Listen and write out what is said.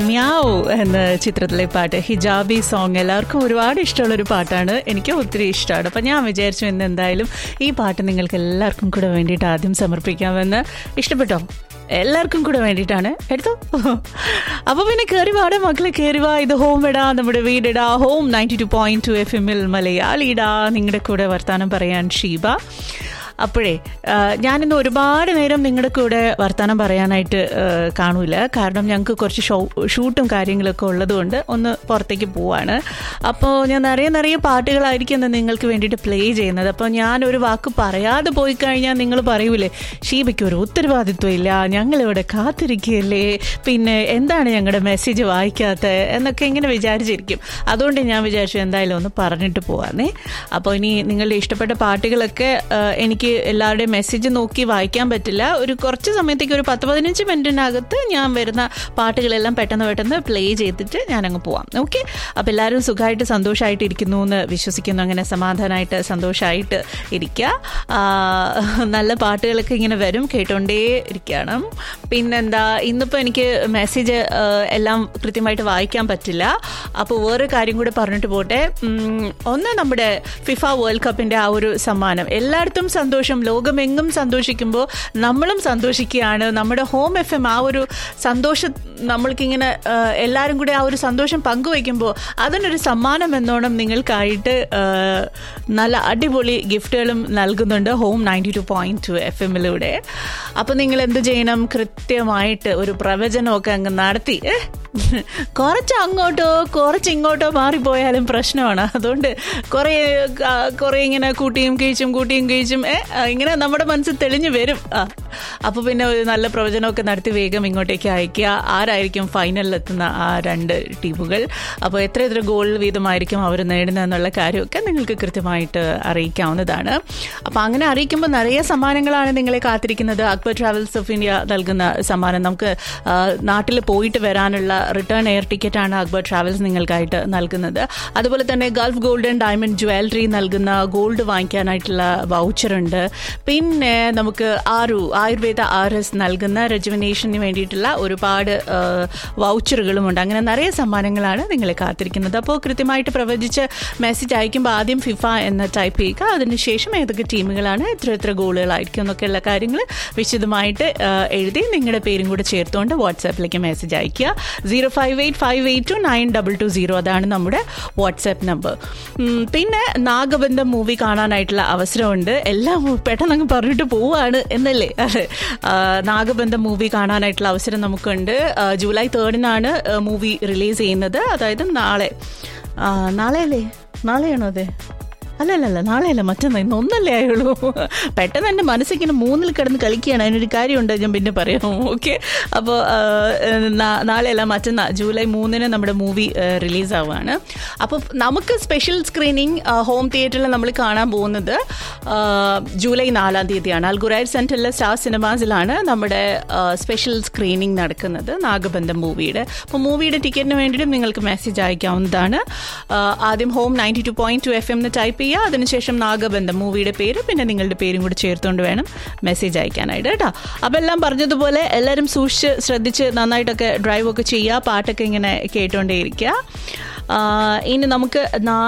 മ്യാവ് എന്ന ചിത്രത്തിലെ പാട്ട് ഹിജാബി സോങ് എല്ലാവർക്കും ഒരുപാട് ഇഷ്ടമുള്ളൊരു പാട്ടാണ് എനിക്ക് ഒത്തിരി ഇഷ്ടമാണ് അപ്പം ഞാൻ വിചാരിച്ചു ഇന്ന് എന്തായാലും ഈ പാട്ട് നിങ്ങൾക്ക് എല്ലാവർക്കും കൂടെ വേണ്ടിയിട്ട് ആദ്യം സമർപ്പിക്കാമെന്ന് ഇഷ്ടപ്പെട്ടോ എല്ലാവർക്കും കൂടെ വേണ്ടിയിട്ടാണ് എടുത്തു അപ്പൊ പിന്നെ കയറി വാടാ മക്കളെ കയറി വാ ഇത് ഹോം ഇടാ നമ്മുടെ വീടിടാ home ninety two point two F എമ്മിൽ മലയാളിടാ നിങ്ങളുടെ കൂടെ വർത്താനം പറയാൻ ഷീബ അപ്പോഴേ ഞാനിന്ന് ഒരുപാട് നേരം നിങ്ങളുടെ കൂടെ വർത്തമാനം പറയാനായിട്ട് കാണൂല കാരണം ഞങ്ങൾക്ക് കുറച്ച് ഷോ ഷൂട്ടും കാര്യങ്ങളൊക്കെ ഉള്ളതുകൊണ്ട് ഒന്ന് പുറത്തേക്ക് പോവാണ് അപ്പോൾ ഞാൻ നിറയെ നിറയെ പാട്ടുകളായിരിക്കും നിങ്ങൾക്ക് വേണ്ടിയിട്ട് പ്ലേ ചെയ്യുന്നത് അപ്പോൾ ഞാൻ ഒരു വാക്ക് പറയാതെ പോയി കഴിഞ്ഞാൽ നിങ്ങൾ പറയൂലേ ഷീബയ്ക്ക് ഒരു ഉത്തരവാദിത്വം ഇല്ല ഞങ്ങളിവിടെ കാത്തിരിക്കുകയല്ലേ പിന്നെ എന്താണ് ഞങ്ങളുടെ മെസ്സേജ് വായിക്കാത്തത് എന്നൊക്കെ ഇങ്ങനെ വിചാരിച്ചിരിക്കും അതുകൊണ്ട് ഞാൻ വിചാരിച്ചു എന്തായാലും ഒന്ന് പറഞ്ഞിട്ട് പോവാന്നേ അപ്പോൾ ഇനി നിങ്ങളുടെ ഇഷ്ടപ്പെട്ട പാട്ടുകളൊക്കെ എനിക്ക് എല്ലാവരുടെയും മെസ്സേജ് നോക്കി വായിക്കാൻ പറ്റില്ല ഒരു കുറച്ച് സമയത്തേക്ക് ഒരു പത്ത് പതിനഞ്ച് മിനിറ്റിനകത്ത് ഞാൻ വരുന്ന പാട്ടുകളെല്ലാം പെട്ടെന്ന് പെട്ടെന്ന് പ്ലേ ചെയ്തിട്ട് ഞാൻ അങ്ങ് പോവാം ഓക്കെ അപ്പോൾ എല്ലാവരും സുഖമായിട്ട് സന്തോഷമായിട്ട് ഇരിക്കുന്നു എന്ന് വിശ്വസിക്കുന്നു അങ്ങനെ സമാധാനമായിട്ട് സന്തോഷമായിട്ട് ഇരിക്കുക നല്ല പാട്ടുകളൊക്കെ ഇങ്ങനെ വരും കേട്ടോണ്ടേ ഇരിക്കണം പിന്നെന്താ ഇന്നിപ്പോൾ എനിക്ക് മെസ്സേജ് എല്ലാം കൃത്യമായിട്ട് വായിക്കാൻ പറ്റില്ല അപ്പോൾ വേറെ കാര്യം കൂടെ പറഞ്ഞിട്ട് പോട്ടെ ഒന്ന് നമ്മുടെ ഫിഫ വേൾഡ് കപ്പിൻ്റെ ആ ഒരു സമ്മാനം എല്ലായിടത്തും സന്തോഷം ലോകമെങ്ങും സന്തോഷിക്കുമ്പോൾ നമ്മളും സന്തോഷിക്കുകയാണ് നമ്മുടെ ഹോം എഫ് എം ആ ഒരു സന്തോഷം നമ്മൾക്കിങ്ങനെ എല്ലാവരും കൂടെ ആ ഒരു സന്തോഷം പങ്കുവയ്ക്കുമ്പോൾ അതിനൊരു സമ്മാനം എന്നോണം നിങ്ങൾക്കായിട്ട് നല്ല അടിപൊളി ഗിഫ്റ്റുകളും നൽകുന്നുണ്ട് home ninety two point two F എമ്മിലൂടെ അപ്പോൾ നിങ്ങൾ എന്ത് ചെയ്യണം കൃത്യമായിട്ട് ഒരു പ്രവചനമൊക്കെ അങ്ങ് നടത്തി കുറച്ച് അങ്ങോട്ടോ കുറച്ച് ഇങ്ങോട്ടോ മാറിപ്പോയാലും പ്രശ്നമാണ് അതുകൊണ്ട് കുറേ കുറേ ഇങ്ങനെ കൂട്ടിയും കഴിച്ചും കൂട്ടിയും കഴിച്ചും ഇങ്ങനെ നമ്മുടെ മനസ്സിൽ തെളിഞ്ഞു വരും അപ്പോൾ പിന്നെ ഒരു നല്ല പ്രവചനമൊക്കെ നടത്തി വേഗം ഇങ്ങോട്ടേക്ക് അയക്കുക ആരായിരിക്കും ഫൈനലിൽ എത്തുന്ന ആ രണ്ട് ടീമുകൾ അപ്പോൾ എത്ര എത്ര ഗോൾ വീതമായിരിക്കും അവർ നേടുന്നത് എന്നുള്ള കാര്യമൊക്കെ നിങ്ങൾക്ക് കൃത്യമായിട്ട് അറിയിക്കാവുന്നതാണ് അപ്പോൾ അങ്ങനെ അറിയിക്കുമ്പോൾ നിറയെ സമ്മാനങ്ങളാണ് നിങ്ങളെ കാത്തിരിക്കുന്നത് അക്ബർ ട്രാവൽസ് ഓഫ് ഇന്ത്യ നൽകുന്ന സമ്മാനം നമുക്ക് നാട്ടിൽ പോയിട്ട് വരാനുള്ള റിട്ടേൺ എയർ ടിക്കറ്റാണ് അക്ബർ ട്രാവൽസ് നിങ്ങൾക്കായിട്ട് നൽകുന്നത് അതുപോലെ തന്നെ gulf gold and diamond jewellery നൽകുന്ന ഗോൾഡ് വാങ്ങിക്കാനായിട്ടുള്ള വൗച്ചറുണ്ട് പിന്നെ നമുക്ക് ആറു ആയുർവേദ ആർ എസ് നൽകുന്ന റെജുവിനേഷന് വേണ്ടിയിട്ടുള്ള ഒരുപാട് വൗച്ചറുകളുമുണ്ട് അങ്ങനെ നിറയെ സമ്മാനങ്ങളാണ് നിങ്ങളെ കാത്തിരിക്കുന്നത് അപ്പോൾ കൃത്യമായിട്ട് പ്രവചിച്ച് മെസ്സേജ് അയക്കുമ്പോൾ ആദ്യം ഫിഫ എന്ന് ടൈപ്പ് ചെയ്യുക അതിനുശേഷം ഏതൊക്കെ ടീമുകളാണ് എത്ര എത്ര ഗോളുകളായിരിക്കും എന്നൊക്കെയുള്ള കാര്യങ്ങൾ വിശദമായിട്ട് എഴുതി നിങ്ങളുടെ പേരും കൂടെ ചേർത്തുകൊണ്ട് വാട്സാപ്പിലേക്ക് മെസ്സേജ് അയക്കുക zero five eight five eight two nine double two zero അതാണ് നമ്മുടെ വാട്സാപ്പ് നമ്പർ പിന്നെ നാഗബന്ധം മൂവി കാണാനായിട്ടുള്ള അവസരമുണ്ട് എല്ലാം പെട്ടെന്ന് അങ്ങ് പറഞ്ഞിട്ട് പോവുകയാണ് എന്നല്ലേ അതെ നാഗബന്ധം മൂവി കാണാനായിട്ടുള്ള അവസരം നമുക്കുണ്ട് ജൂലൈ തേർഡിനാണ് മൂവി റിലീസ് ചെയ്യുന്നത് അതായത് നാളെ നാളെ അല്ലേ നാളെയാണോ അതെ അല്ലല്ലല്ല നാളെയല്ല മറ്റന്നാ ഇന്ന് ഒന്നല്ലേ ആയുള്ളൂ പെട്ടെന്ന് എൻ്റെ മനസ്സിങ്ങനെ മൂന്നിൽ കിടന്ന് കളിക്കുകയാണ് അതിനൊരു കാര്യമുണ്ട് ഞാൻ പിന്നെ പറയാം ഓക്കെ അപ്പോൾ നാളെയല്ല മറ്റന്നാ ജൂലൈ മൂന്നിന് നമ്മുടെ മൂവി റിലീസ് ആവുകയാണ് അപ്പോൾ നമുക്ക് സ്പെഷ്യൽ സ്ക്രീനിങ് ഹോം തിയേറ്ററിൽ നമ്മൾ കാണാൻ പോകുന്നത് ജൂലൈ നാലാം തീയതിയാണ് അൽഗുറൈഡ് സെൻറ്ററിലെ സ്റ്റാർ സിനിമാസിലാണ് നമ്മുടെ സ്പെഷ്യൽ സ്ക്രീനിങ് നടക്കുന്നത് നാഗബന്ധം മൂവിയുടെ അപ്പോൾ മൂവിയുടെ ടിക്കറ്റിന് വേണ്ടിയിട്ടും നിങ്ങൾക്ക് മെസ്സേജ് അയക്കാവുന്നതാണ് ആദ്യം home ninety two point two F M എന്ന് ടൈപ്പ് ചെയ്യുക അതിനുശേഷം നാഗബന്ധം മൂവിയുടെ പേര് പിന്നെ നിങ്ങളുടെ പേരും കൂടി ചേർത്തുകൊണ്ട് വേണം മെസ്സേജ് അയക്കാനായിട്ട് കേട്ടോ അപ്പോൾ എല്ലാം പറഞ്ഞതുപോലെ എല്ലാവരും സൂക്ഷിച്ച് ശ്രദ്ധിച്ച് നന്നായിട്ടൊക്കെ ഡ്രൈവ് ഒക്കെ ചെയ്യുക പാട്ടൊക്കെ ഇങ്ങനെ കേട്ടുകൊണ്ടേയിരിക്കുക ഇനി നമുക്ക്